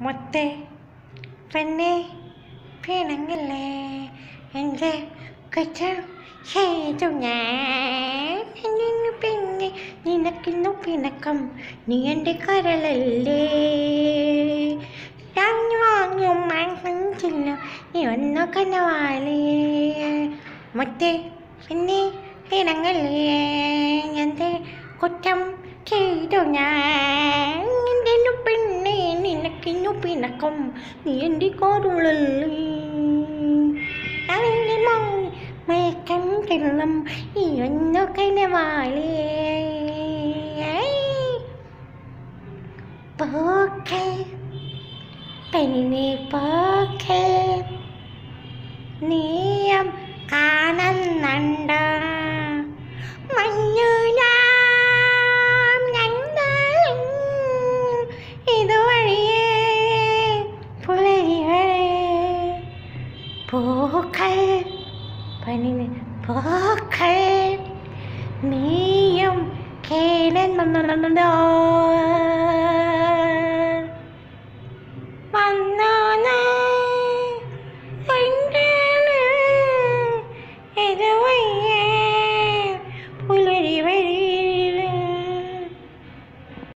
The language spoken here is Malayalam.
മുത്തേ പെണ്ണെ പിണങ്ങല്ലേ എൻ്റെ കുറ്റം ചെയ്തു ഞാൻ നിന്നു പിന്നെ നിനക്കിന്നു പിണക്കം നീ എൻ്റെ കരളല്ലേ ഞാൻ വാങ്ങും മാങ്ങില്ല നീ വന്നു കനവാലേ മുത്തേ പിന്നെ പിണങ്ങല്ലേ എൻ്റെ കുറ്റം ചെയ്തു ഞാൻ എൻ്റെ പെണ്ണെ നിനക്കിന്നു പിണക്കം നീ എൻ്റെ കരുളല്ലേ അവൻ്റെ മോൻ മയക്കം ചെള്ളം ഈ ഒന്നു കനവാലേ പോക്കെ പെണ്ണെ പോക്കെ നീയം കാണുന്നുണ്ട മഞ്ഞു നാം ഞങ്ങളും ഇതുവഴിയേ പുലരിവേ പൂക്കൾ പണിന് പൂക്കൾ നീയും കേടുന്നുണ്ടോ